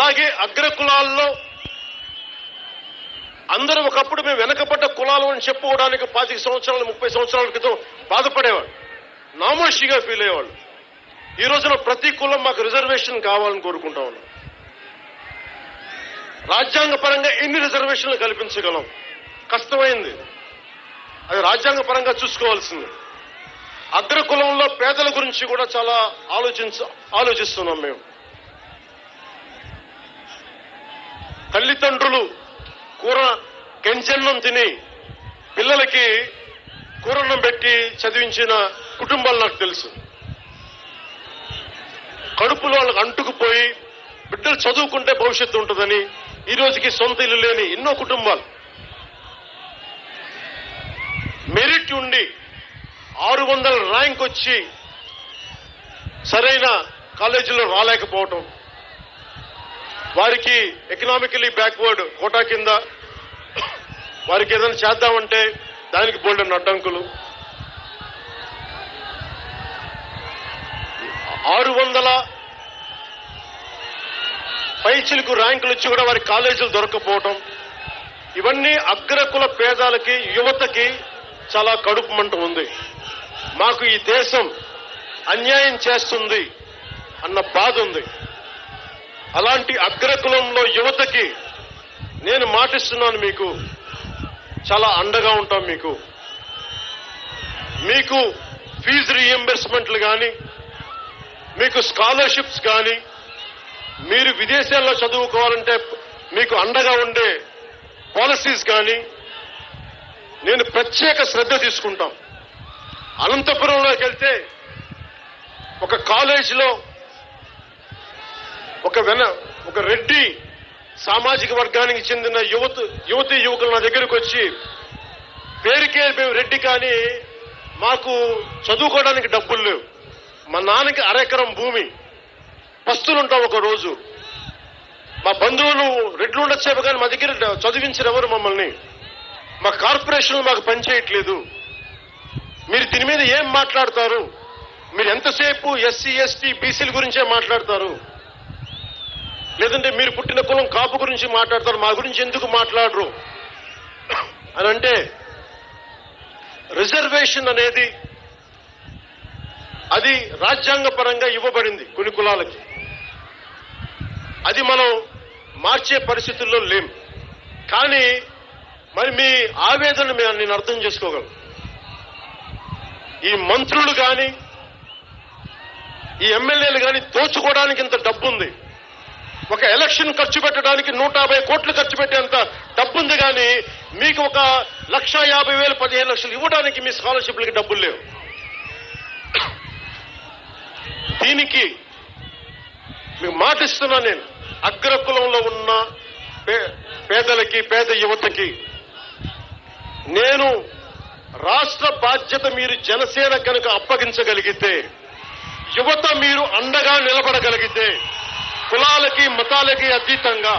అలాగే అగ్ర కులాల్లో అందరూ ఒకప్పుడు మేము వెనకబడ్డ కులాలు అని చెప్పుకోవడానికి పాతిక సంవత్సరాలు ముప్పై సంవత్సరాల క్రితం బాధపడేవాళ్ళు నామోషిగా ఫీల్ అయ్యేవాళ్ళు ఈ రోజున ప్రతి కులం మాకు రిజర్వేషన్ కావాలని కోరుకుంటా ఉన్నాం రాజ్యాంగ పరంగా ఎన్ని రిజర్వేషన్లు కల్పించగలం కష్టమైంది అది రాజ్యాంగ పరంగా చూసుకోవాల్సింది అగ్ర కులంలో పేదల గురించి కూడా చాలా ఆలోచించ ఆలోచిస్తున్నాం మేము తల్లిదండ్రులు కూర గంజన్నం తిని పిల్లలకి కూరన్నం పెట్టి చదివించిన కుటుంబాలు నాకు తెలుసు కడుపులో వాళ్ళకి అంటుకుపోయి బిడ్డలు చదువుకుంటే భవిష్యత్తు ఉంటుందని ఈ రోజుకి సొంత ఇల్లు లేని ఎన్నో కుటుంబాలు మెరిట్ ఉండి ఆరు వందల ర్యాంక్ వచ్చి సరైన కాలేజీలో రాలేకపోవటం వారికి ఎకనామికలీ బ్యాక్వర్డ్ కోటా కింద వారికి ఏదైనా చేద్దామంటే దానికి బోల్డెన్ అడ్డంకులు ఆరు వందల పైచిలకు ర్యాంకులు వచ్చి కూడా వారి కాలేజీలు దొరకపోవటం ఇవన్నీ అగ్రకుల పేదాలకి యువతకి చాలా కడుపు మంట ఉంది మాకు ఈ దేశం అన్యాయం చేస్తుంది అన్న బాధ ఉంది అలాంటి అగ్రకులంలో యువతకి నేను మాటిస్తున్నాను మీకు చాలా అండగా ఉంటాం మీకు మీకు ఫీజు రీఎంబర్స్మెంట్లు కానీ మీకు స్కాలర్షిప్స్ కానీ మీరు విదేశాల్లో చదువుకోవాలంటే మీకు అండగా ఉండే పాలసీస్ కానీ నేను ప్రత్యేక శ్రద్ధ తీసుకుంటాం అనంతపురంలోకి వెళ్తే ఒక కాలేజీలో ఒక వెన ఒక రెడ్డి సామాజిక వర్గానికి చెందిన యువత యువతి యువకులు నా దగ్గరకు వచ్చి పేరుకే మేము రెడ్డి కానీ మాకు చదువుకోవడానికి డబ్బులు లేవు మా నాన్నకి అరెకరం భూమి పస్తులుంటాం ఒక రోజు మా బంధువులు రెడ్లు ఉండొచ్చేపు కానీ మా దగ్గర చదివించిన ఎవరు మమ్మల్ని మా కార్పొరేషన్లు మాకు పనిచేయట్లేదు మీరు దీని మీద ఏం మాట్లాడతారు మీరు ఎంతసేపు ఎస్సీ ఎస్టీ బీసీల గురించే మాట్లాడతారు లేదంటే మీరు పుట్టిన కులం కాపు గురించి మాట్లాడతారు మా గురించి ఎందుకు మాట్లాడరు అని అంటే రిజర్వేషన్ అనేది అది రాజ్యాంగ పరంగా ఇవ్వబడింది కొన్ని కులాలకి అది మనం మార్చే పరిస్థితుల్లో లేం కానీ మరి మీ ఆవేదన మేము నేను అర్థం చేసుకోగలను ఈ మంత్రులు కానీ ఈ ఎమ్మెల్యేలు కానీ దోచుకోవడానికి ఇంత డబ్బు ఉంది ఒక ఎలక్షన్ ఖర్చు పెట్టడానికి నూట యాభై కోట్లు ఖర్చు పెట్టేంత డబ్బు ఉంది కానీ మీకు ఒక లక్ష యాభై వేలు పదిహేను లక్షలు ఇవ్వడానికి మీ స్కాలర్షిప్లకి డబ్బులు లేవు దీనికి మీకు మాటిస్తున్నా నేను అగ్రకులంలో ఉన్న పే- పేదలకి పేద యువతకి నేను రాష్ట్ర బాధ్యత మీరు జనసేన కనుక అప్పగించగలిగితే యువత మీరు అండగా నిలబడగలిగితే కులాలకి మతాలకి అతీతంగా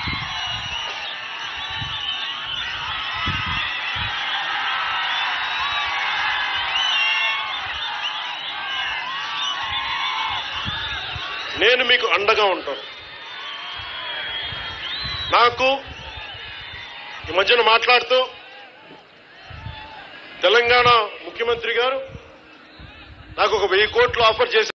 నేను మీకు అండగా ఉంటాను నాకు ఈ మధ్యన మాట్లాడుతూ తెలంగాణ ముఖ్యమంత్రి గారు నాకు ఒక వెయ్యి కోట్లు ఆఫర్ చేసి